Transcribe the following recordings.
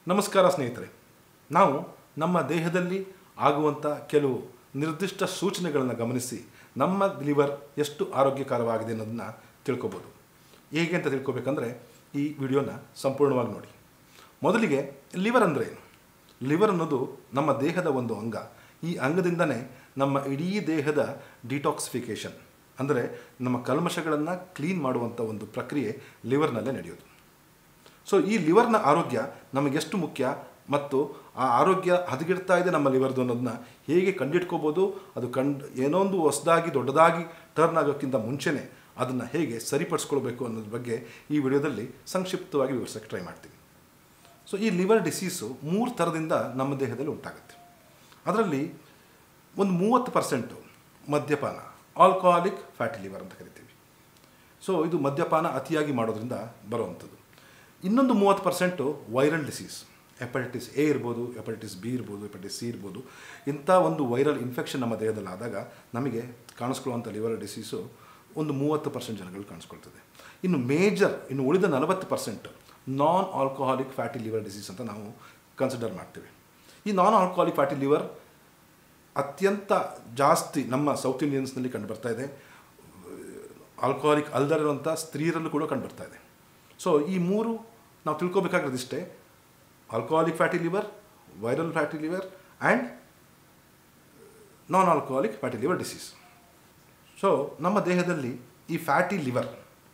ನಮಸ್ಕಾರ ಸ್ನೇಹಿತರೆ ನಾವು ನಮ್ಮ ದೇಹದಲ್ಲಿ ಆಗುವಂಥ ಕೆಲವು ನಿರ್ದಿಷ್ಟ ಸೂಚನೆಗಳನ್ನು ಗಮನಿಸಿ ನಮ್ಮ ಲಿವರ್ ಎಷ್ಟು ಆರೋಗ್ಯಕರವಾಗಿದೆ ಅನ್ನೋದನ್ನ ತಿಳ್ಕೊಬೋದು ಹೇಗೆ ಅಂತ ತಿಳ್ಕೊಬೇಕಂದ್ರೆ ಈ ವಿಡಿಯೋನ ಸಂಪೂರ್ಣವಾಗಿ ನೋಡಿ ಮೊದಲಿಗೆ ಲಿವರ್ ಅಂದರೆ ಏನು ಲಿವರ್ ಅನ್ನೋದು ನಮ್ಮ ದೇಹದ ಒಂದು ಅಂಗ ಈ ಅಂಗದಿಂದನೇ ನಮ್ಮ ಇಡೀ ದೇಹದ ಡಿಟಾಕ್ಸಿಫಿಕೇಷನ್ ಅಂದರೆ ನಮ್ಮ ಕಲ್ಮಶಗಳನ್ನು ಕ್ಲೀನ್ ಮಾಡುವಂಥ ಒಂದು ಪ್ರಕ್ರಿಯೆ ಲಿವರ್ನಲ್ಲೇ ನಡೆಯೋದು ಸೊ ಈ ಲಿವರ್ನ ಆರೋಗ್ಯ ನಮಗೆಷ್ಟು ಮುಖ್ಯ ಮತ್ತು ಆ ಆರೋಗ್ಯ ಹದಗೆಡ್ತಾ ಇದೆ ನಮ್ಮ ಲಿವರ್ದು ಅನ್ನೋದನ್ನ ಹೇಗೆ ಕಂಡಿಡ್ಕೋಬೋದು ಅದು ಕಂಡು ಏನೋ ಒಂದು ಹೊಸದಾಗಿ ದೊಡ್ಡದಾಗಿ ಟರ್ನ್ ಆಗೋಕ್ಕಿಂತ ಮುಂಚೆನೇ ಅದನ್ನು ಹೇಗೆ ಸರಿಪಡಿಸ್ಕೊಳ್ಬೇಕು ಅನ್ನೋದ್ರ ಬಗ್ಗೆ ಈ ವಿಡಿಯೋದಲ್ಲಿ ಸಂಕ್ಷಿಪ್ತವಾಗಿ ವಿವರಿಸೋಕ್ಕೆ ಟ್ರೈ ಮಾಡ್ತೀನಿ ಸೊ ಈ ಲಿವರ್ ಡಿಸೀಸು ಮೂರು ಥರದಿಂದ ನಮ್ಮ ದೇಹದಲ್ಲಿ ಉಂಟಾಗುತ್ತೆ ಅದರಲ್ಲಿ ಒಂದು ಮೂವತ್ತು ಪರ್ಸೆಂಟು ಮದ್ಯಪಾನ ಆಲ್ಕೋಹಾಲಿಕ್ ಫ್ಯಾಟಿ ಲಿವರ್ ಅಂತ ಕರಿತೀವಿ ಸೊ ಇದು ಮದ್ಯಪಾನ ಅತಿಯಾಗಿ ಮಾಡೋದ್ರಿಂದ ಬರುವಂಥದ್ದು ಇನ್ನೊಂದು ಮೂವತ್ತು percent viral disease hepatitis A ಇರ್ಬೋದು ಹೆಪಟೈಟಿಸ್ ಬಿ ಇರ್ಬೋದು ಹೆಪಟೈಟಿಸ್ ಸಿ ಇರ್ಬೋದು ಇಂಥ ಒಂದು ವೈರಲ್ ಇನ್ಫೆಕ್ಷನ್ ನಮ್ಮ ದೇಹದಲ್ಲಿ ಆದಾಗ ನಮಗೆ ಕಾಣಿಸ್ಕೊಳ್ಳುವಂಥ ಲಿವರ್ ಡಿಸೀಸು ಒಂದು ಮೂವತ್ತು ಪರ್ಸೆಂಟ್ ಜನಗಳು ಕಾಣಿಸ್ಕೊಳ್ತದೆ ಇನ್ನು ಮೇಜರ್ ಇನ್ನು ಉಳಿದ ನಲವತ್ತು percent non alcoholic fatty liver disease ಅಂತ ನಾವು ಕನ್ಸಿಡರ್ ಮಾಡ್ತೀವಿ ಈ ನಾನ್ ಆಲ್ಕೋಹಾಲಿಕ್ ಫ್ಯಾಟಿ ಲಿವರ್ ಅತ್ಯಂತ ಜಾಸ್ತಿ ನಮ್ಮ ಸೌತ್ ಇಂಡಿಯನ್ಸ್ನಲ್ಲಿ ಕಂಡುಬರ್ತಾ ಇದೆ ಆಲ್ಕೋಹಾಲಿಕ್ ಅಲ್ದರಿರುವಂಥ ಸ್ತ್ರೀಯರಲ್ಲೂ ಕೂಡ ಕಂಡುಬರ್ತಾ ಇದೆ ಸೊ ಈ ಮೂರು ನಾವು ತಿಳ್ಕೊಬೇಕಾಗಿರೋದಿಷ್ಟೇ alcoholic fatty liver viral fatty liver and non alcoholic fatty liver disease so ನಮ್ಮ ದೇಹದಲ್ಲಿ ಈ ಫ್ಯಾಟಿ ಲಿವರ್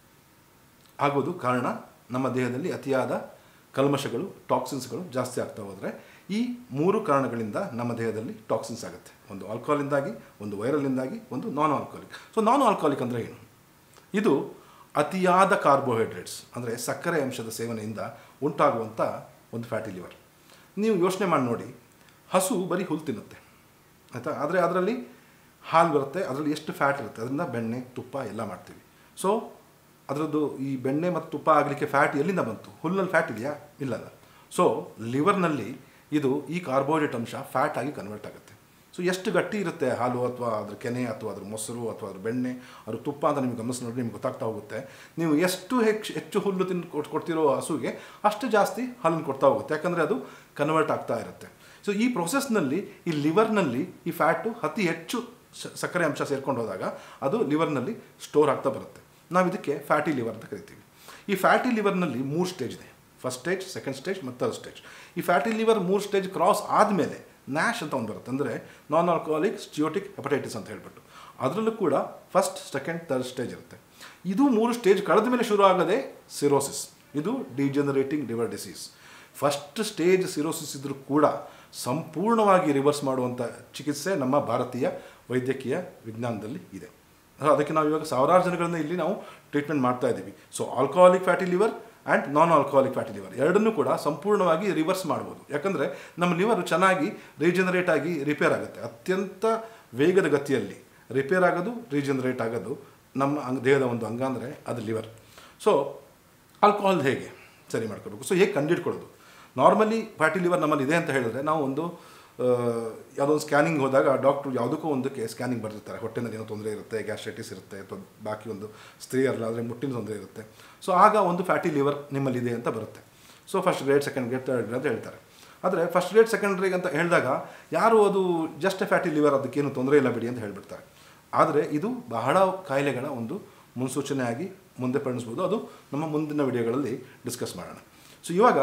ಆಗೋದು ಕಾರಣ ನಮ್ಮ ದೇಹದಲ್ಲಿ ಅತಿಯಾದ ಕಲ್ಮಶಗಳು ಟಾಕ್ಸಿನ್ಸ್ಗಳು ಜಾಸ್ತಿ ಆಗ್ತಾ ಹೋದರೆ ಈ ಮೂರು ಕಾರಣಗಳಿಂದ ನಮ್ಮ ದೇಹದಲ್ಲಿ ಟಾಕ್ಸಿನ್ಸ್ ಆಗುತ್ತೆ ಒಂದು ಆಲ್ಕೋಹಾಲಿಂದಾಗಿ ಒಂದು ವೈರಲಿಂದಾಗಿ ಒಂದು non alcoholic so non alcoholic ಅಂದರೆ ಏನು ಇದು ಅತಿಯಾದ ಕಾರ್ಬೋಹೈಡ್ರೇಟ್ಸ್ ಅಂದರೆ ಸಕ್ಕರೆ ಅಂಶದ ಸೇವನೆಯಿಂದ ಉಂಟಾಗುವಂಥ ಒಂದು ಫ್ಯಾಟಿ ಲಿವರ್ ನೀವು ಯೋಚನೆ ಮಾಡಿ ನೋಡಿ ಹಸು ಬರೀ ಹುಲ್ಲು ತಿನ್ನುತ್ತೆ ಆಯಿತಾ ಆದರೆ ಅದರಲ್ಲಿ ಹಾಲು ಬರುತ್ತೆ ಅದರಲ್ಲಿ ಎಷ್ಟು ಫ್ಯಾಟ್ ಇರುತ್ತೆ ಅದರಿಂದ ಬೆಣ್ಣೆ ತುಪ್ಪ ಎಲ್ಲ ಮಾಡ್ತೀವಿ ಸೊ ಅದರದ್ದು ಈ ಬೆಣ್ಣೆ ಮತ್ತು ತುಪ್ಪ ಆಗಲಿಕ್ಕೆ ಫ್ಯಾಟ್ ಎಲ್ಲಿಂದ ಬಂತು ಹುಲ್ಲಿನಲ್ಲಿ ಫ್ಯಾಟ್ ಇದೆಯಾ ಇಲ್ಲಲ್ಲ ಸೊ ಲಿವರ್ನಲ್ಲಿ ಇದು ಈ ಕಾರ್ಬೋಹೈಡ್ರೇಟ್ ಅಂಶ ಫ್ಯಾಟ್ ಆಗಿ ಕನ್ವರ್ಟ್ ಆಗುತ್ತೆ ಸೊ ಎಷ್ಟು ಗಟ್ಟಿ ಇರುತ್ತೆ ಹಾಲು ಅಥವಾ ಅದ್ರ ಕೆನೆ ಅಥವಾ ಅದ್ರ ಮೊಸರು ಅಥವಾ ಅದ್ರ ಬೆಣ್ಣೆ ಅದ್ರ ತುಪ್ಪ ಅಂತ ನಿಮ್ಗೆ ಗಮನಿಸಿ ನೋಡಿ ನಿಮ್ಗೆ ಗೊತ್ತಾಗ್ತಾ ಹೋಗುತ್ತೆ ನೀವು ಎಷ್ಟು ಹೆಚ್ಚು ಹೆಚ್ಚು ಹುಲ್ಲು ತಿಂದು ಕೊಟ್ ಕೊಡ್ತಿರೋ ಹಸುಗೆ ಅಷ್ಟು ಜಾಸ್ತಿ ಹಾಲನ್ನು ಕೊಡ್ತಾ ಹೋಗುತ್ತೆ ಯಾಕಂದರೆ ಅದು ಕನ್ವರ್ಟ್ ಆಗ್ತಾ ಇರುತ್ತೆ ಸೊ ಈ ಪ್ರೊಸೆಸ್ನಲ್ಲಿ ಈ ಲಿವರ್ನಲ್ಲಿ ಈ ಫ್ಯಾಟು ಅತಿ ಹೆಚ್ಚು ಸ- ಸಕ್ಕರೆ ಅಂಶ ಸೇರ್ಕೊಂಡು ಹೋದಾಗ ಅದು ಲಿವರ್ನಲ್ಲಿ ಸ್ಟೋರ್ ಆಗ್ತಾ ಬರುತ್ತೆ ನಾವು ಇದಕ್ಕೆ ಫ್ಯಾಟಿ ಲಿವರ್ ಅಂತ ಕರಿತೀವಿ ಈ ಫ್ಯಾಟಿ ಲಿವರ್ನಲ್ಲಿ ಮೂರು ಸ್ಟೇಜ್ ಇದೆ ಫಸ್ಟ್ ಸ್ಟೇಜ್ ಸೆಕೆಂಡ್ ಸ್ಟೇಜ್ ಮತ್ತು ಥರ್ಡ್ ಸ್ಟೇಜ್ ಈ ಫ್ಯಾಟಿ ಲಿವರ್ ಮೂರು ಸ್ಟೇಜ್ ಕ್ರಾಸ್ ಆದಮೇಲೆ ನ್ಯಾಶ್ ಅಂತ ಒಂದು ಬರುತ್ತೆ ಅಂದರೆ ನಾನ್ ಆಲ್ಕೋಹಾಲಿಕ್ ಸ್ಟಿಯೋಟಿಕ್ ಹೆಪಟೈಟಿಸ್ ಅಂತ ಹೇಳ್ಬಿಟ್ಟು ಅದರಲ್ಲೂ ಕೂಡ ಫಸ್ಟ್ ಸೆಕೆಂಡ್ ಥರ್ಡ್ ಸ್ಟೇಜ್ ಇರುತ್ತೆ ಇದು ಮೂರು ಸ್ಟೇಜ್ ಕಳೆದ ಮೇಲೆ ಶುರು ಆಗದೆ ಸಿರೋಸಿಸ್ ಇದು degenerating liver disease first stage cirrhosis ಇದ್ರೂ ಕೂಡ ಸಂಪೂರ್ಣವಾಗಿ ರಿವರ್ಸ್ ಮಾಡುವಂಥ ಚಿಕಿತ್ಸೆ ನಮ್ಮ ಭಾರತೀಯ ವೈದ್ಯಕೀಯ ವಿಜ್ಞಾನದಲ್ಲಿ ಇದೆ ಸೊ ಅದಕ್ಕೆ ನಾವು ಇವಾಗ ಸಾವಿರಾರು ಜನಗಳನ್ನ ಇಲ್ಲಿ ನಾವು ಟ್ರೀಟ್ಮೆಂಟ್ ಮಾಡ್ತಾ ಇದ್ದೀವಿ so alcoholic fatty liver and non alcoholic fatty liver ಎರಡನ್ನೂ ಕೂಡ ಸಂಪೂರ್ಣವಾಗಿ ರಿವರ್ಸ್ ಮಾಡ್ಬೋದು ಯಾಕಂದರೆ ನಮ್ಮ ಲಿವರು ಚೆನ್ನಾಗಿ ರೀಜನರೇಟ್ ಆಗಿ ರಿಪೇರ್ ಆಗುತ್ತೆ ಅತ್ಯಂತ ವೇಗದ ಗತಿಯಲ್ಲಿ ರಿಪೇರ್ ಆಗೋದು ರೀಜನರೇಟ್ ಆಗೋದು ನಮ್ಮ ಅಂಗ ದೇಹದ ಒಂದು ಅಂಗ ಅಂದರೆ ಅದು ಲಿವರ್ ಸೊ ಆಲ್ಕೋಹಾಲ್ ಹೇಗೆ ಸರಿ ಮಾಡ್ಕೋಬೇಕು ಸೊ ಹೇಗೆ ಕಂಡಿಡ್ಕೊಳ್ಳೋದು ನಾರ್ಮಲಿ ಫ್ಯಾಟಿ ಲಿವರ್ ನಮ್ಮಲ್ಲಿ ಇದೆ ಅಂತ ಹೇಳಿದ್ರೆ ನಾವು ಒಂದು ಆ, ಯಾವುದೋ ಒಂದು ಸ್ಕ್ಯಾನಿಂಗ್ ಹೋದಾಗ ಡಾಕ್ಟ್ರು ಯಾವುದಕ್ಕೂ ಒಂದಕ್ಕೆ ಸ್ಕ್ಯಾನಿಂಗ್ ಬರೆದಿರ್ತಾರೆ ಹೊಟ್ಟೆನಲ್ಲಿ ಏನೋ ತೊಂದರೆ ಇರುತ್ತೆ ಗ್ಯಾಸ್ಟ್ರೈಟಿಸ್ ಇರುತ್ತೆ ಅಥವಾ ಬಾಕಿ ಒಂದು ಸ್ತ್ರೀಯರಲ್ಲಾದರೆ ಮುಟ್ಟಿನ ತೊಂದರೆ ಇರುತ್ತೆ ಸೊ ಆಗ ಒಂದು ಫ್ಯಾಟಿ ಲಿವರ್ ನಿಮ್ಮಲ್ಲಿದೆ ಅಂತ ಬರುತ್ತೆ so first grade second grade third grade ಅಂತ ಹೇಳ್ತಾರೆ ಆದರೆ ಫಸ್ಟ್ ಗ್ರೇಡ್ ಸೆಕೆಂಡ್ ಗ್ರೇಡ್ ಅಂತ ಹೇಳಿದಾಗ ಯಾರು ಅದು ಜಸ್ಟ್ ಫ್ಯಾಟಿ ಲಿವರ್ ಅದಕ್ಕೇನು ತೊಂದರೆ ಇಲ್ಲ ಬಿಡಿ ಅಂತ ಹೇಳ್ಬಿಡ್ತಾರೆ ಆದರೆ ಇದು ಬಹಳ ಕಾಯಿಲೆಗಳ ಒಂದು ಮುನ್ಸೂಚನೆಯಾಗಿ ಮುಂದೆ ಪರಿಣಿಸ್ಬೋದು ಅದು ನಮ್ಮ ಮುಂದಿನ ವಿಡಿಯೋಗಳಲ್ಲಿ ಡಿಸ್ಕಸ್ ಮಾಡೋಣ ಸೊ ಇವಾಗ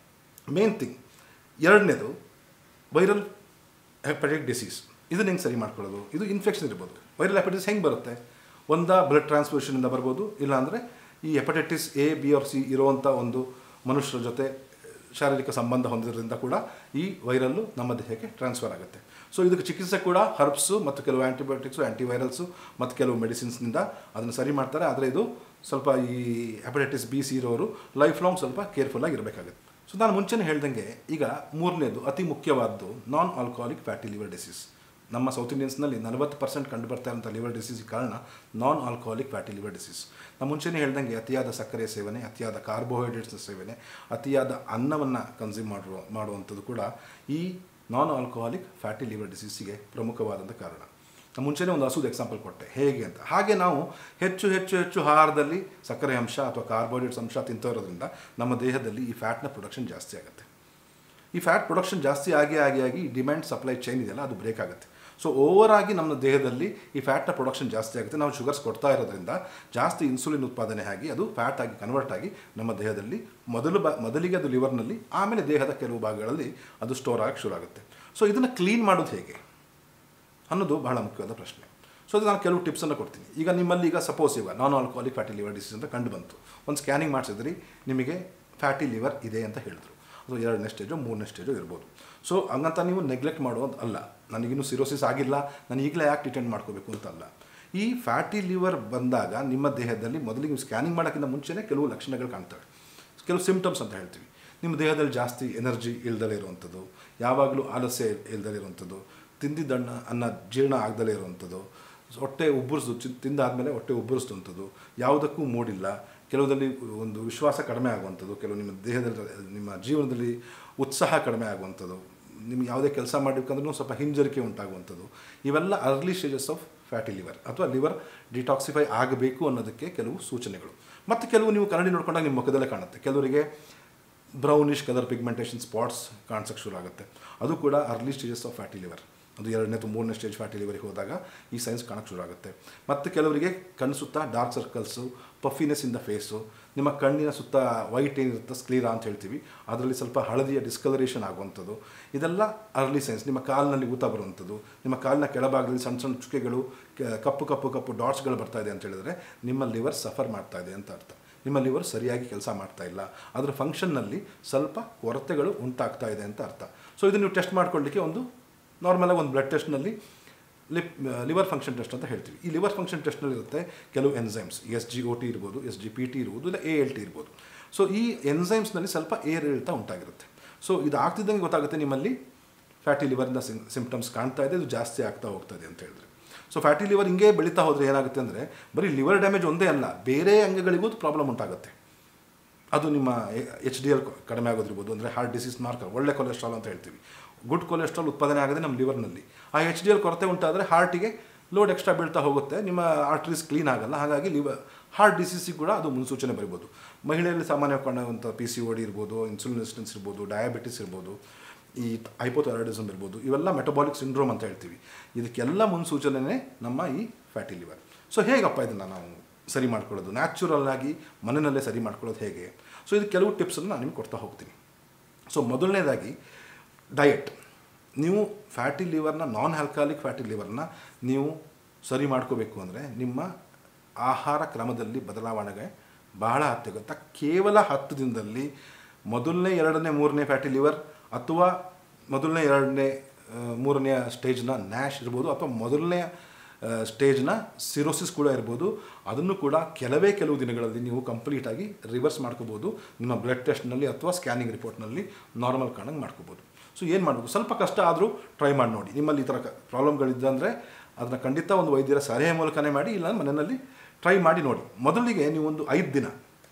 ಮೇನ್ ಥಿಂಗ್ ಎರಡನೇದು ವೈರಲ್ ಹೆಪಟೈಟಿಕ್ ಡಿಸೀಸ್ ಇದನ್ನ ಹೆಂಗೆ ಸರಿ ಮಾಡ್ಕೊಳ್ಳೋದು ಇದು ಇನ್ಫೆಕ್ಷನ್ ಇರ್ಬೋದು ವೈರಲ್ ಹೆಪಟೈಟಿಸ್ ಹೆಂಗೆ ಬರುತ್ತೆ ಒಂದಾ ಬ್ಲಡ್ ಟ್ರಾನ್ಸ್ಫ್ಯೂಷನಿಂದ ಬರ್ಬೋದು ಇಲ್ಲಾಂದರೆ ಈ hepatitis A B or C ಇರುವಂಥ ಒಂದು ಮನುಷ್ಯರ ಜೊತೆ ಶಾರೀರಿಕ ಸಂಬಂಧ ಹೊಂದಿರೋದ್ರಿಂದ ಕೂಡ ಈ ವೈರಲ್ಲು ನಮ್ಮ ದೇಹಕ್ಕೆ ಟ್ರಾನ್ಸ್ಫರ್ ಆಗುತ್ತೆ ಸೊ ಇದಕ್ಕೆ ಚಿಕಿತ್ಸೆ ಕೂಡ ಹರ್ಬ್ಸು ಮತ್ತು ಕೆಲವು ಆ್ಯಂಟಿಬಯೋಟಿಕ್ಸು ಆ್ಯಂಟಿವೈರಲ್ಸು ಮತ್ತು ಕೆಲವು ಮೆಡಿಸಿನ್ಸ್ನಿಂದ ಅದನ್ನು ಸರಿ ಮಾಡ್ತಾರೆ ಆದರೆ ಇದು ಸ್ವಲ್ಪ ಈ ಹೆಪಟೈಟಿಸ್ ಬಿ ಸಿ ಇರೋರು ಲೈಫ್ ಲಾಂಗ್ ಸ್ವಲ್ಪ ಕೇರ್ಫುಲ್ಲಾಗಿ ಇರಬೇಕಾಗುತ್ತೆ ಸೊ ನಾನು ಮುಂಚೆನೇ ಹೇಳ್ದಂಗೆ ಈಗ ಮೂರನೇದು ಅತಿ ಮುಖ್ಯವಾದ್ದು non alcoholic fatty liver disease ನಮ್ಮ ಸೌತ್ ಇಂಡಿಯನ್ಸ್ನಲ್ಲಿ ನಲವತ್ತು ಪರ್ಸೆಂಟ್ ಕಂಡು ಬರ್ತಾ ಇರೋಂಥ ಲಿವರ್ ಡಿಸೀಸ್ ಕಾರಣ non alcoholic fatty liver disease ನಾನು ಮುಂಚೆನೇ ಹೇಳ್ದಂಗೆ ಅತಿಯಾದ ಸಕ್ಕರೆ ಸೇವನೆ ಅತಿಯಾದ ಕಾರ್ಬೋಹೈಡ್ರೇಟ್ಸ್ ಸೇವನೆ ಅತಿಯಾದ ಅನ್ನವನ್ನು ಕನ್ಸ್ಯೂಮ್ ಮಾಡುವ ಮಾಡುವಂಥದ್ದು ಕೂಡ ಈ ನಾನ್ ಆಲ್ಕೋಹಾಲಿಕ್ ಫ್ಯಾಟಿ ಲಿವರ್ ಡಿಸೀಸಿಗೆ ಪ್ರಮುಖವಾದಂಥ ಕಾರಣ ನಾನು ಮುಂಚೆನೇ ಒಂದು ಹಸುದು ಎಕ್ಸಾಂಪಲ್ ಕೊಟ್ಟೆ ಹೇಗೆ ಅಂತ ಹಾಗೆ ನಾವು ಹೆಚ್ಚು ಹೆಚ್ಚು ಹೆಚ್ಚು ಆಹಾರದಲ್ಲಿ ಸಕ್ಕರೆ ಅಂಶ ಅಥವಾ ಕಾರ್ಬೋಹೈಡ್ರೇಟ್ಸ್ ಅಂಶ ತಿಂತಾ ಇರೋದ್ರಿಂದ ನಮ್ಮ ದೇಹದಲ್ಲಿ ಈ ಫ್ಯಾಟ್ನ ಪ್ರೊಡಕ್ಷನ್ ಜಾಸ್ತಿ ಆಗುತ್ತೆ ಈ ಫ್ಯಾಟ್ ಪ್ರೊಡಕ್ಷನ್ ಜಾಸ್ತಿ ಆಗಿ ಆಗಿ ಆಗಿ ಡಿಮ್ಯಾಂಡ್ ಸಪ್ಲೈ ಚೈನ್ ಇದೆಯಲ್ಲ ಅದು ಬ್ರೇಕ್ ಆಗುತ್ತೆ ಸೊ ಓವರ್ ಆಗಿ ನಮ್ಮ ದೇಹದಲ್ಲಿ ಈ ಫ್ಯಾಟ್ನ ಪ್ರೊಡಕ್ಷನ್ ಜಾಸ್ತಿ ಆಗುತ್ತೆ ನಾವು ಶುಗರ್ಸ್ ಕೊಡ್ತಾ ಇರೋದ್ರಿಂದ ಜಾಸ್ತಿ ಇನ್ಸುಲಿನ್ ಉತ್ಪಾದನೆ ಆಗಿ ಅದು ಫ್ಯಾಟ್ ಆಗಿ ಕನ್ವರ್ಟ್ ಆಗಿ ನಮ್ಮ ದೇಹದಲ್ಲಿ ಮೊದಲು ಬ ಮೊದಲಿಗೆ ಅದು ಲಿವರ್ನಲ್ಲಿ ಆಮೇಲೆ ದೇಹದ ಕೆಲವು ಭಾಗಗಳಲ್ಲಿ ಅದು ಸ್ಟೋರ್ ಆಗಿ ಶುರು ಆಗುತ್ತೆ ಸೊ ಇದನ್ನು ಕ್ಲೀನ್ ಮಾಡೋದು ಹೇಗೆ ಅನ್ನೋದು ಬಹಳ ಮುಖ್ಯವಾದ ಪ್ರಶ್ನೆ ಸೊ ಅದು ನಾನು ಕೆಲವು ಟಿಪ್ಸನ್ನು ಕೊಡ್ತೀನಿ ಈಗ ನಿಮ್ಮಲ್ಲಿ ಈಗ ಸಪೋಸ್ ಇವಾಗ non alcoholic fatty liver disease ಅಂತ ಕಂಡು ಬಂತು ಒಂದು ಸ್ಕ್ಯಾನಿಂಗ್ ಮಾಡಿಸಿದ್ರಿ ನಿಮಗೆ ಫ್ಯಾಟಿ ಲಿವರ್ ಇದೆ ಅಂತ ಹೇಳಿದ್ರು ಅದು ಎರಡನೇ ಸ್ಟೇಜು ಮೂರನೇ ಸ್ಟೇಜು ಇರ್ಬೋದು ಸೊ ಹಂಗಂತ ನೀವು ನೆಗ್ಲೆಕ್ಟ್ ಮಾಡೋದು ಅಲ್ಲ ನನಗಿನ್ನೂ ಸಿರೋಸಿಸ್ ಆಗಿಲ್ಲ ನಾನು ಈಗಲೇ ಯಾಕೆ ಟ್ರೀಟ್ಮೆಂಟ್ ಮಾಡ್ಕೋಬೇಕು ಅಂತ ಅಲ್ಲ ಈ ಫ್ಯಾಟಿ ಲಿವರ್ ಬಂದಾಗ ನಿಮ್ಮ ದೇಹದಲ್ಲಿ ಮೊದಲಿಗೆ ನೀವು ಸ್ಕ್ಯಾನಿಂಗ್ ಮಾಡೋಕ್ಕಿಂತ ಮುಂಚೆನೇ ಕೆಲವು ಲಕ್ಷಣಗಳು ಕಾಣ್ತವೆ ಕೆಲವು ಸಿಮ್ಟಮ್ಸ್ ಅಂತ ಹೇಳ್ತೀವಿ ನಿಮ್ಮ ದೇಹದಲ್ಲಿ ಜಾಸ್ತಿ ಎನರ್ಜಿ ಇಲ್ದಲೇ ಇರುವಂಥದ್ದು ಯಾವಾಗಲೂ ಆಲಸ್ಯ ಇಲ್ದಲೇ ಇರುವಂಥದ್ದು ತಿಂದಿದ್ದಣ್ಣ ಅನ್ನ ಜೀರ್ಣ ಆಗದಲೇ ಇರುವಂಥದ್ದು ಹೊಟ್ಟೆ ಉಬ್ಬರಿಸ್ದು ಚಿ- ತಿಂದಾದ್ಮೇಲೆ ಹೊಟ್ಟೆ ಉಬ್ಬರಿಸುವಂಥದ್ದು ಯಾವುದಕ್ಕೂ ಮೂಡಿಲ್ಲ ಕೆಲವುದಲ್ಲಿ ಒಂದು ವಿಶ್ವಾಸ ಕಡಿಮೆ ಆಗುವಂಥದ್ದು ಕೆಲವು ನಿಮ್ಮ ದೇಹದಲ್ಲಿ ನಿಮ್ಮ ಜೀವನದಲ್ಲಿ ಉತ್ಸಾಹ ಕಡಿಮೆ ಆಗುವಂಥದ್ದು ನಿಮ್ಗೆ ಯಾವುದೇ ಕೆಲಸ ಮಾಡಬೇಕಂದ್ರೂ ಸ್ವಲ್ಪ ಹಿಂಜರಿಕೆ ಉಂಟಾಗುವಂಥದ್ದು ಇವೆಲ್ಲ early stages of fatty liver ಅಥವಾ ಲಿವರ್ ಡಿಟಾಕ್ಸಿಫೈ ಆಗಬೇಕು ಅನ್ನೋದಕ್ಕೆ ಕೆಲವು ಸೂಚನೆಗಳು ಮತ್ತು ಕೆಲವು ನೀವು ಕನ್ನಡಿ ನೋಡ್ಕೊಂಡಾಗ ನಿಮ್ಮ ಮುಖದಲ್ಲೇ ಕಾಣುತ್ತೆ ಕೆಲವರಿಗೆ ಬ್ರೌನಿಶ್ ಕಲರ್ ಪಿಗ್ಮೆಂಟೇಷನ್ ಸ್ಪಾಟ್ಸ್ ಕಾಣಿಸೋಕ್ಕೆ ಶುರು ಆಗುತ್ತೆ ಅದು ಕೂಡ early stages of fatty liver ಅದು ಎರಡನೇ ಅಥವಾ ಮೂರನೇ ಸ್ಟೇಜ್ ಫ್ಯಾಟಿ ಲಿವರಿಗೆ ಹೋದಾಗ ಈ ಸೈನ್ಸ್ ಕಾಣೋಕ್ಕೆ ಶುರು ಆಗುತ್ತೆ ಮತ್ತು ಕೆಲವರಿಗೆ ಕಣ್ಣು ಸುತ್ತ dark circles puffiness in the face ನಿಮ್ಮ ಕಣ್ಣಿನ ಸುತ್ತ ವೈಟ್ ಏನಿರುತ್ತೆ ಸ್ಕ್ಲೀರಾ ಅಂತ ಹೇಳ್ತೀವಿ ಅದರಲ್ಲಿ ಸ್ವಲ್ಪ ಹಳದಿಯ ಡಿಸ್ಕಲರೇಷನ್ ಆಗುವಂಥದ್ದು ಇದೆಲ್ಲ ಅರ್ಲಿ ಸೈನ್ಸ್ ನಿಮ್ಮ ಕಾಲಿನಲ್ಲಿ ಊತ ಬರುವಂಥದ್ದು ನಿಮ್ಮ ಕಾಲಿನ ಕೆಳಭಾಗದಲ್ಲಿ ಸಣ್ಣ ಸಣ್ಣ ಚುಕ್ಕೆಗಳು ಕ- ಕಪ್ಪು ಕಪ್ಪು ಕಪ್ಪು ಡಾಟ್ಸ್ಗಳು ಬರ್ತಾ ಇದೆ ಅಂತ ಹೇಳಿದ್ರೆ ನಿಮ್ಮ ಲಿವರ್ ಸಫರ್ ಮಾಡ್ತಾ ಇದೆ ಅಂತ ಅರ್ಥ ನಿಮ್ಮ ಲಿವರ್ ಸರಿಯಾಗಿ ಕೆಲಸ ಮಾಡ್ತಾ ಇಲ್ಲ ಅದರ ಫಂಕ್ಷನ್ನಲ್ಲಿ ಸ್ವಲ್ಪ ಕೊರತೆಗಳು ಉಂಟಾಗ್ತಾ ಇದೆ ಅಂತ ಅರ್ಥ ಸೊ ಇದನ್ನು ನೀವು ಟೆಸ್ಟ್ ಮಾಡ್ಕೊಳ್ಳಿಕ್ಕೆ ಒಂದು ನಾರ್ಮಲಾಗಿ ಒಂದು ಬ್ಲಡ್ ಟೆಸ್ಟ್ನಲ್ಲಿ ಲಿಪ್ ಲಿವರ್ ಫಂಕ್ಷನ್ ಟೆಸ್ಟ್ ಅಂತ ಹೇಳ್ತೀವಿ ಈ ಲಿವರ್ ಫಂಕ್ಷನ್ ಟೆಸ್ಟ್ನಲ್ಲಿ ಇರುತ್ತೆ ಕೆಲವು enzymes S G O T ಇರ್ಬೋದು ಎಸ್ ಜಿ ಪಿ ಟಿ ಇರ್ಬೋದು ಇಲ್ಲ ಎ ಎಲ್ ಟಿ ಇರ್ಬೋದು ಸೊ ಈ ಎನ್ಸೈಮ್ಸ್ನಲ್ಲಿ ಸ್ವಲ್ಪ ಏರಿಳಿತ ಉಂಟಾಗಿರುತ್ತೆ ಸೊ ಇದು ಆಗ್ತಿದ್ದಂಗೆ ಗೊತ್ತಾಗುತ್ತೆ ನಿಮ್ಮಲ್ಲಿ ಫ್ಯಾಟಿ ಲಿವರ್ನ ಸಿಂಪ್ಟಮ್ಸ್ ಕಾಣ್ತಾ ಇದೆ ಇದು ಜಾಸ್ತಿ ಆಗ್ತಾ ಹೋಗ್ತಾ ಇದೆ ಅಂತ ಹೇಳಿದ್ರೆ ಸೊ ಫ್ಯಾಟಿ ಲಿವರ್ ಹಿಂಗೆ ಬೆಳೀತಾ ಹೋದರೆ ಏನಾಗುತ್ತೆ ಅಂದರೆ ಬರೀ ಲಿವರ್ ಡ್ಯಾಮೇಜ್ ಒಂದೇ ಅಲ್ಲ ಬೇರೆ ಅಂಗಗಳಿಗೂ ಪ್ರಾಬ್ಲಮ್ ಉಂಟಾಗುತ್ತೆ ಅದು ನಿಮ್ಮ ಎಚ್ ಡಿ ಎಲ್ ಕಡಿಮೆ ಆಗೋದಿರ್ಬೋದು ಅಂದರೆ ಹಾರ್ಟ್ ಡಿಸೀಸ್ ಮಾರ್ಕರ್ ಒಳ್ಳೆ ಕೊಲೆಸ್ಟ್ರಾಲ್ ಅಂತ ಹೇಳ್ತೀವಿ ಗುಡ್ ಕೊಲೆಸ್ಟ್ರಾಲ್ ಉತ್ಪಾದನೆ ಆಗದೆ ನಮ್ಮ ಲಿವರ್ನಲ್ಲಿ ಆ ಎಚ್ ಡಿ ಎಲ್ ಕೊರತೆ ಉಂಟಾದರೆ ಹಾರ್ಟಿಗೆ ಲೋಡ್ ಎಕ್ಸ್ಟ್ರಾ ಬೀಳ್ತಾ ಹೋಗುತ್ತೆ ನಿಮ್ಮ ಆರ್ಟ್ರೀಸ್ ಕ್ಲೀನ್ ಆಗಲ್ಲ ಹಾಗಾಗಿ ಲಿವರ್ ಹಾರ್ಟ್ ಡಿಸೀಸಿಗೆ ಕೂಡ ಅದು ಮುನ್ಸೂಚನೆ ಬರಿಬೋದು ಮಹಿಳೆಯಲ್ಲಿ ಸಾಮಾನ್ಯವಾಗಿ ಕಾಣುವಂಥ ಪಿ ಸಿ ಓಡಿ ಇರ್ಬೋದು ಇನ್ಸುಲಿನ್ ರೆಸಿಸ್ಟೆನ್ಸ್ ಇರ್ಬೋದು ಡಯಾಬಿಟಿಸ್ ಇರ್ಬೋದು ಈ ಹೈಪೋಥೈರಾಯ್ಡಿಸಮ್ ಇರ್ಬೋದು ಇವೆಲ್ಲ ಮೆಟಬಾಲಿಕ್ ಸಿಂಡ್ರೋಮ್ ಅಂತ ಹೇಳ್ತೀವಿ ಇದಕ್ಕೆಲ್ಲ ಮುನ್ಸೂಚನೆ ನಮ್ಮ ಈ ಫ್ಯಾಟಿ ಲಿವರ್ ಸೊ ಹೇಗಪ್ಪ ಇದನ್ನು ನಾವು ಸರಿ ಮಾಡ್ಕೊಳ್ಳೋದು ನ್ಯಾಚುರಲ್ ಆಗಿ ಮನೆಯಲ್ಲೇ ಸರಿ ಮಾಡ್ಕೊಳ್ಳೋದು ಹೇಗೆ ಸೊ ಇದು ಕೆಲವು ಟಿಪ್ಸನ್ನು ನಾನು ನಿಮ್ಗೆ ಕೊಡ್ತಾ ಹೋಗ್ತೀನಿ ಸೊ ಮೊದಲನೇದಾಗಿ ಡಯಟ್ ನೀವು ಫ್ಯಾಟಿ ಲಿವರ್ನ ನಾನ್ ಆಲ್ಕಾಲಿಕ್ ಫ್ಯಾಟಿ ಲಿವರ್ನ ನೀವು ಸರಿ ಮಾಡ್ಕೋಬೇಕು ಅಂದರೆ ನಿಮ್ಮ ಆಹಾರ ಕ್ರಮದಲ್ಲಿ ಬದಲಾವಣೆಗೆ ಬಹಳ ಅತ್ಯಗತ್ಯ ಕೇವಲ ಹತ್ತು ದಿನದಲ್ಲಿ ಮೊದಲನೇ ಎರಡನೇ ಮೂರನೇ ಫ್ಯಾಟಿ ಲಿವರ್ ಅಥವಾ ಮೊದಲನೇ ಎರಡನೇ ಆ, ಮೂರನೆಯ ಸ್ಟೇಜ್ನ ನ್ಯಾಶ್ ಇರ್ಬೋದು ಅಥವಾ ಮೊದಲನೇ ಸ್ಟೇಜ್ನ ಸಿರೋಸಿಸ್ ಕೂಡ ಇರ್ಬೋದು ಅದನ್ನು ಕೂಡ ಕೆಲವೇ ಕೆಲವು ದಿನಗಳಲ್ಲಿ ನೀವು ಕಂಪ್ಲೀಟಾಗಿ ರಿವರ್ಸ್ ಮಾಡ್ಕೋಬೋದು ನಿಮ್ಮ ಬ್ಲಡ್ ಟೆಸ್ಟ್ನಲ್ಲಿ ಅಥವಾ ಸ್ಕ್ಯಾನಿಂಗ್ ರಿಪೋರ್ಟ್ನಲ್ಲಿ ನಾರ್ಮಲ್ ಕಾಣಂಗೆ ಮಾಡ್ಕೋಬೋದು ಸೊ ಏನು ಮಾಡಬೇಕು ಸ್ವಲ್ಪ ಕಷ್ಟ ಆದರೂ ಟ್ರೈ ಮಾಡಿ ನೋಡಿ ನಿಮ್ಮಲ್ಲಿ ಈ ಥರ ಪ್ರಾಬ್ಲಮ್ಗಳಿದ್ದಂದರೆ ಅದನ್ನ ಖಂಡಿತ ಒಂದು ವೈದ್ಯರ ಸಲಹೆ ಮೂಲಕನೇ ಮಾಡಿ ಇಲ್ಲ ಮನೆಯಲ್ಲಿ ಟ್ರೈ ಮಾಡಿ ನೋಡಿ ಮೊದಲಿಗೆ ನೀವು ಒಂದು ಐದು ದಿನ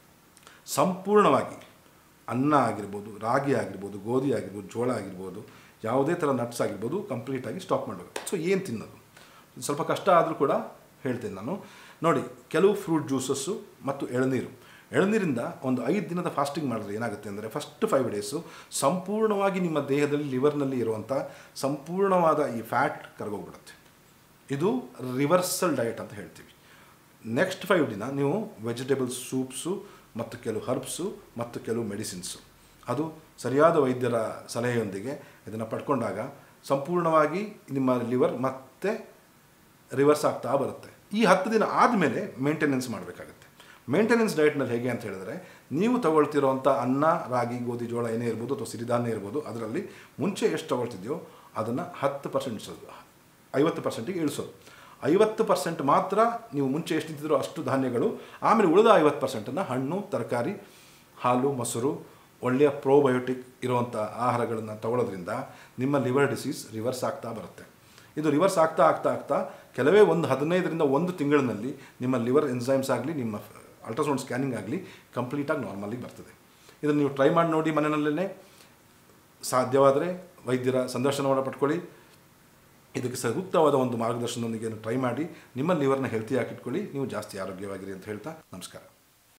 ಸಂಪೂರ್ಣವಾಗಿ ಅನ್ನ ಆಗಿರ್ಬೋದು ರಾಗಿ ಆಗಿರ್ಬೋದು ಗೋಧಿ ಆಗಿರ್ಬೋದು ಜೋಳ ಆಗಿರ್ಬೋದು ಯಾವುದೇ ಥರ ನಟ್ಸ್ ಆಗಿರ್ಬೋದು ಕಂಪ್ಲೀಟಾಗಿ ಸ್ಟಾಪ್ ಮಾಡಬೇಕು ಸೊ ಏನು ತಿನ್ನೋದು ಸ್ವಲ್ಪ ಕಷ್ಟ ಆದರೂ ಕೂಡ ಹೇಳ್ತೇನೆ ನಾನು ನೋಡಿ ಕೆಲವು ಫ್ರೂಟ್ ಜ್ಯೂಸಸ್ಸು ಮತ್ತು ಎಳನೀರು ಎಳನೀರಿಂದ ಒಂದು ಐದು ದಿನದ ಫಾಸ್ಟಿಂಗ್ ಮಾಡಿದ್ರೆ ಏನಾಗುತ್ತೆ ಅಂದರೆ ಫಸ್ಟ್ ಫೈವ್ ಡೇಸು ಸಂಪೂರ್ಣವಾಗಿ ನಿಮ್ಮ ದೇಹದಲ್ಲಿ ಲಿವರ್ನಲ್ಲಿ ಇರುವಂಥ ಸಂಪೂರ್ಣವಾದ ಈ ಫ್ಯಾಟ್ ಕರಗೋಗ್ಬಿಡುತ್ತೆ ಇದು ರಿವರ್ಸಲ್ ಡಯಟ್ ಅಂತ ಹೇಳ್ತೀವಿ ನೆಕ್ಸ್ಟ್ ಫೈವ್ ದಿನ ನೀವು ವೆಜಿಟೇಬಲ್ ಸೂಪ್ಸು ಮತ್ತು ಕೆಲವು ಹರ್ಬ್ಸು ಮತ್ತು ಕೆಲವು ಮೆಡಿಸಿನ್ಸು ಅದು ಸರಿಯಾದ ವೈದ್ಯರ ಸಲಹೆಯೊಂದಿಗೆ ಇದನ್ನು ಪಡ್ಕೊಂಡಾಗ ಸಂಪೂರ್ಣವಾಗಿ ನಿಮ್ಮ ಲಿವರ್ ಮತ್ತೆ ರಿವರ್ಸ್ ಆಗ್ತಾ ಬರುತ್ತೆ ಈ ಹತ್ತು ದಿನ ಆದಮೇಲೆ ಮೇಂಟೆನೆನ್ಸ್ ಮಾಡಬೇಕಾಗುತ್ತೆ ಮೇಂಟೆನೆನ್ಸ್ ಡಯಟ್ನಲ್ಲಿ ಹೇಗೆ ಅಂತ ಹೇಳಿದ್ರೆ ನೀವು ತಗೊಳ್ತಿರೋವಂಥ ಅನ್ನ ರಾಗಿ ಗೋಧಿ ಜೋಳ ಏನೇ ಇರ್ಬೋದು ಅಥವಾ ಸಿರಿಧಾನ್ಯ ಇರ್ಬೋದು ಅದರಲ್ಲಿ ಮುಂಚೆ ಎಷ್ಟು ತಗೊಳ್ತಿದ್ಯೋ ಅದನ್ನು ಹತ್ತು ಪರ್ಸೆಂಟ್ ಇಳಿಸೋದು ಐವತ್ತು ಪರ್ಸೆಂಟಿಗೆ ಇಳಿಸೋದು ಐವತ್ತು ಪರ್ಸೆಂಟ್ ಮಾತ್ರ ನೀವು ಮುಂಚೆ ಎಷ್ಟು ತಿಂತಿದ್ರೋ ಅಷ್ಟು ಧಾನ್ಯಗಳು ಆಮೇಲೆ ಉಳಿದ ಐವತ್ತು ಪರ್ಸೆಂಟನ್ನು ಹಣ್ಣು ತರಕಾರಿ ಹಾಲು ಮೊಸರು ಒಳ್ಳೆಯ ಪ್ರೋಬಯೋಟಿಕ್ ಇರುವಂಥ ಆಹಾರಗಳನ್ನು ತಗೊಳ್ಳೋದ್ರಿಂದ ನಿಮ್ಮ ಲಿವರ್ ಡಿಸೀಸ್ ರಿವರ್ಸ್ ಆಗ್ತಾ ಬರುತ್ತೆ ಇದು ರಿವರ್ಸ್ ಆಗ್ತಾ ಆಗ್ತಾ ಆಗ್ತಾ ಕೆಲವೇ ಒಂದು ಹದಿನೈದರಿಂದ ಒಂದು ತಿಂಗಳಿನಲ್ಲಿ ನಿಮ್ಮ ಲಿವರ್ ಎನ್ಸೈಮ್ಸ್ ಆಗಲಿ ನಿಮ್ಮ ಅಲ್ಟ್ರಾಸೌಂಡ್ ಸ್ಕ್ಯಾನಿಂಗ್ ಆಗಲಿ ಕಂಪ್ಲೀಟಾಗಿ ನಾರ್ಮಲಿಗೆ ಬರ್ತದೆ ಇದನ್ನು ನೀವು ಟ್ರೈ ಮಾಡಿ ನೋಡಿ ಮನೆಯಲ್ಲೇ ಸಾಧ್ಯವಾದರೆ ವೈದ್ಯರ ಸಂದರ್ಶನವನ್ನು ಪಡ್ಕೊಳ್ಳಿ ಇದಕ್ಕೆ ಸೂಕ್ತವಾದ ಒಂದು ಮಾರ್ಗದರ್ಶನದೊಂದಿಗೆ ಟ್ರೈ ಮಾಡಿ ನಿಮ್ಮ ಲಿವರ್ನ ಹೆಲ್ತಿ ಇಟ್ಕೊಳ್ಳಿ ನೀವು ಜಾಸ್ತಿ ಆರೋಗ್ಯವಾಗಿರಿ ಅಂತ ಹೇಳ್ತಾ ನಮಸ್ಕಾರ